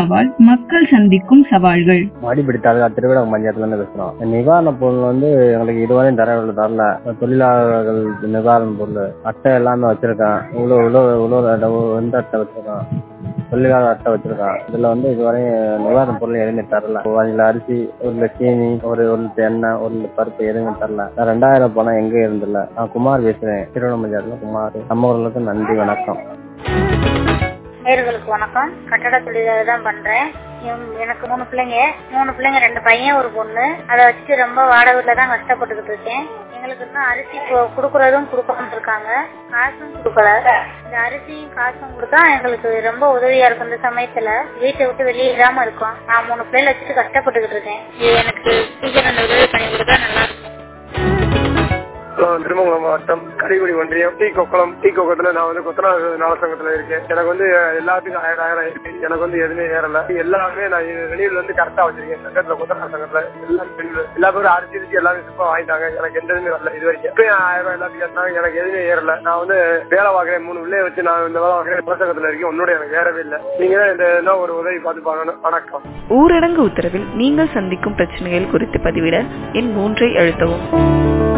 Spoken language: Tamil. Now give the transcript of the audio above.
சவால் மக்கள் சந்திக்கும் சவால்கள் மாடிப்படி தாலுகா திருவிழா பஞ்சாயத்துல இருந்து பேசுறோம் நிவாரண பொருள் வந்து எங்களுக்கு இதுவரையும் தர தரல தொழிலாளர்கள் நிவாரண பொருள் அட்டை எல்லாமே வச்சிருக்கேன் இவ்வளவு இவ்வளவு இவ்வளவு எந்த அட்டை வச்சிருக்கான் தொழிலாளர் அட்டை வச்சிருக்கான் இதுல வந்து இதுவரையும் நிவாரண பொருள் எதுவுமே தரல அதுல அரிசி ஒரு லிட்டர் சீனி ஒரு ஒரு லிட்டர் எண்ணெய் ஒரு லிட்டர் பருப்பு எதுவுமே தரல நான் ரெண்டாயிரம் பணம் எங்க இருந்தில்ல நான் குமார் பேசுறேன் திருவிழா பஞ்சாயத்துல குமார் நம்மவர்களுக்கு நன்றி வணக்கம் நேர்களுக்கு வணக்கம் கட்டட தொழிலாளர் தான் பண்றேன் எம்- எனக்கு மூணு பிள்ளைங்க மூணு பிள்ளைங்க ரெண்டு பையன் ஒரு பொண்ணு அதை வச்சுட்டு ரொம்ப வாடகை வீட்டுல தான் கஷ்டப்பட்டுக்கிட்டு இருக்கேன் எங்களுக்கு இன்னும் அரிசி கு- குடுக்கறதும் கொடுக்காம இருக்காங்க காசும் கொடுக்கல இந்த அரிசியும் காசும் கொடுத்தா எங்களுக்கு ரொம்ப உதவியா இருக்கும் இந்த சமயத்துல வீட்டை விட்டு வெளியே இல்லாம இருக்கோம் நான் மூணு பிள்ளைகளை வச்சுட்டு கஷ்டப்பட்டுக்கிட்டு இருக்கேன் இது எனக்கு சீக்கிரம் இந்த உதவி பண்ணி கொடுத்தா நல்லா இருக்கும் நான் திருமங்கலம் மாவட்டம் கடைக்குடி ஒன்றியம் டீ கொக்குளம் டீ கொக்கத்துல நான் வந்து கொத்தனார் நல சங்கத்துல இருக்கேன் எனக்கு வந்து எல்லாத்துக்கும் ஆயிரம் ஆயிரம் இருக்கு எனக்கு வந்து எதுவுமே ஏறல எல்லாமே நான் வெளியூர்ல இருந்து கரெக்டா வச்சிருக்கேன் சங்கத்துல கொத்தனார் சங்கத்துல எல்லாம் வெளியூர்ல எல்லா பேரும் அரிசி அரிசி எல்லாமே சுப்பா வாங்கிட்டாங்க எனக்கு எந்த இதுவுமே வரல இது வரைக்கும் எப்பயும் ஆயிரம் ரூபாய் எல்லாத்துக்கும் கேட்டாங்க எனக்கு எதுவுமே ஏறல நான் வந்து வேலை பார்க்கறேன் மூணு பிள்ளைய வச்சு நான் இந்த வேலை பார்க்கறேன் நல சங்கத்துல இருக்கேன் உன்னோட எனக்கு ஏறவே இல்லை நீங்க தான் இந்த என்ன ஒரு உதவி பார்த்து பார்க்கணும் வணக்கம் ஊரடங்கு உத்தரவில் நீங்கள் சந்திக்கும் பிரச்சனைகள் குறித்து பதிவிட எண் மூன்றை அழுத்தவும்